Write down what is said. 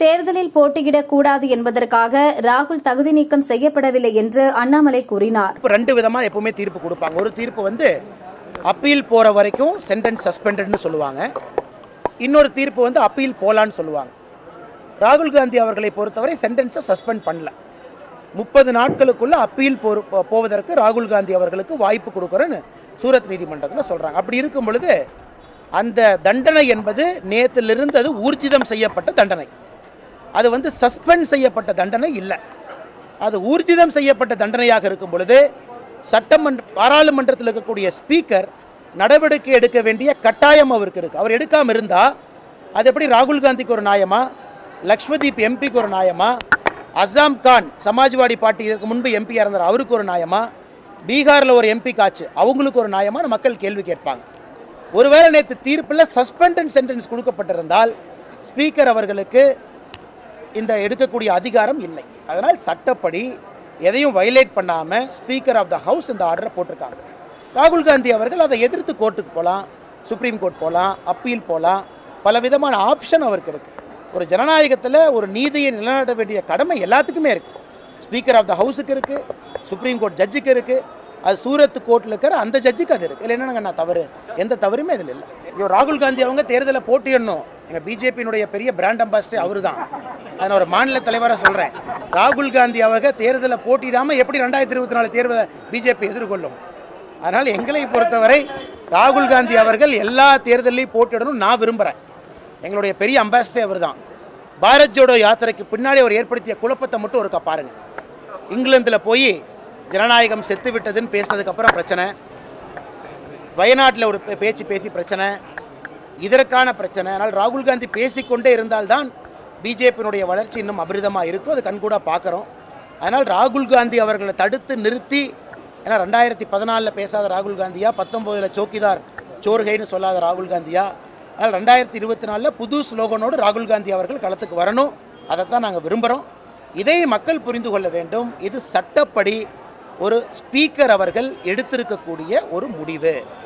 தேர்தலில் போட்டியிடக் கூடாது என்பதற்காக ராகுல் தகுதி நீக்கம் செய்யப்படவில்லை என்று அண்ணாமலை கூறினார் இப்போ ரெண்டு விதமாக எப்பவுமே தீர்ப்பு கொடுப்பாங்க ஒரு தீர்ப்பு வந்து அப்பீல் போகிற வரைக்கும் சென்டென்ஸ் சஸ்பெண்டட்னு சொல்லுவாங்க இன்னொரு தீர்ப்பு வந்து அப்பீல் போலான்னு சொல்லுவாங்க ராகுல் காந்தி அவர்களை பொறுத்தவரை சென்டென்ஸை சஸ்பெண்ட் பண்ணல முப்பது நாட்களுக்குள்ள அப்பீல் போரு- போ- போவதற்கு ராகுல் காந்தி அவர்களுக்கு வாய்ப்பு கொடுக்குறேன்னு சூரத் நீதிமன்றத்தில் சொல்கிறாங்க அப்படி இருக்கும் பொழுது அந்த தண்டனை என்பது நேற்றிலிருந்து அது ஊர்ஜிதம் செய்யப்பட்ட தண்டனை அது வந்து சஸ்பெண்ட் செய்யப்பட்ட தண்டனை இல்லை அது ஊர்ஜிதம் செய்யப்பட்ட தண்டனையாக இருக்கும் பொழுது சட்டமன்ற பாராளுமன்றத்தில் இருக்கக்கூடிய ஸ்பீக்கர் நடவடிக்கை எடுக்க வேண்டிய கட்டாயம் அவருக்கு இருக்கு அவர் எடுக்காமல் இருந்தால் அது எப்படி ராகுல் காந்திக்கு ஒரு நியாயமா லக்ஷ்மதீப் எம்பிக்கு ஒரு நியாயமா அசாம் கான் சமாஜ்வாடி பார்ட்டி இதற்கு முன்பு எம்பியாக இருந்தார் அவருக்கு ஒரு நியாயமா பீகாரில் ஒரு எம்பி காச்சு அவங்களுக்கு ஒரு நியாயமான மக்கள் கேள்வி கேட்பாங்க ஒருவேளை நேற்று தீர்ப்பில் சஸ்பெண்டன் சென்டென்ஸ் கொடுக்கப்பட்டிருந்தால் ஸ்பீக்கர் அவர்களுக்கு இந்த எடுக்கக்கூடிய அதிகாரம் இல்லை அதனால் சட்டப்படி எதையும் வயலேட் பண்ணாமல் ஸ்பீக்கர் ஆஃப் த ஹவுஸ் இந்த ஆர்டரை போட்டிருக்காங்க ராகுல் காந்தி அவர்கள் அதை எதிர்த்து கோர்ட்டுக்கு போகலாம் சுப்ரீம் கோர்ட் போகலாம் அப்பீல் போகலாம் பல விதமான ஆப்ஷன் அவருக்கு இருக்குது ஒரு ஜனநாயகத்தில் ஒரு நீதியை நிலைநாட்ட வேண்டிய கடமை எல்லாத்துக்குமே இருக்குது ஸ்பீக்கர் ஆஃப் த ஹவுஸுக்கு இருக்குது சுப்ரீம் கோர்ட் ஜட்ஜுக்கு இருக்குது அது சூரத் கோர்ட்டில் இருக்கிற அந்த ஜட்ஜுக்கு அது இருக்குது இல்லை என்னங்க நான் தவறு எந்த தவறுமே இதில் இல்லை ஐயோ ராகுல் காந்தி அவங்க தேர்தலில் போட்டியிடணும் எங்கள் பிஜேபியினுடைய பெரிய பிராண்ட் அம்பாசிடர் அவரு தான் அதை நான் ஒரு மாநில தலைவராக சொல்கிறேன் ராகுல் காந்தி அவங்க தேர்தலில் போட்டியிடாமல் எப்படி ரெண்டாயிரத்தி இருபத்தி நாலு தேர்தலை பிஜேபி எதிர்கொள்ளும் அதனால் எங்களை பொறுத்தவரை ராகுல் காந்தி அவர்கள் எல்லா தேர்தலையும் போட்டியிடணும் நான் விரும்புகிறேன் எங்களுடைய பெரிய அம்பாசிடர் அவர் தான் பாரத் ஜோடோ யாத்திரைக்கு பின்னாடி அவர் ஏற்படுத்திய குழப்பத்தை மட்டும் ஒருக்கா பாருங்கள் இங்கிலாந்தில் போய் ஜனநாயகம் செத்து விட்டதுன்னு பேசினதுக்கப்புறம் பிரச்சனை வயநாட்டில் ஒரு பே- பேச்சு பேசி பிரச்சனை இதற்கான பிரச்சனை ஆனால் ராகுல் காந்தி பேசிக்கொண்டே இருந்தால்தான் பிஜேபியினுடைய வளர்ச்சி இன்னும் அபரிதமாக இருக்கும் அது கண்கூட பார்க்குறோம் அதனால் ராகுல் காந்தி அவர்களை தடுத்து நிறுத்தி ஏன்னா ரெண்டாயிரத்தி பதினாலில் பேசாத ராகுல் காந்தியா பத்தொம்போதில் சோக்கிதார் சோர்கைன்னு சொல்லாத ராகுல் காந்தியா அதனால் ரெண்டாயிரத்தி இருபத்தி நாலில் புது ஸ்லோகனோடு ராகுல் காந்தி அவர்கள் களத்துக்கு வரணும் அதைத்தான் நாங்கள் விரும்புகிறோம் இதை மக்கள் புரிந்து கொள்ள வேண்டும் இது சட்டப்படி ஒரு ஸ்பீக்கர் அவர்கள் எடுத்திருக்கக்கூடிய ஒரு முடிவு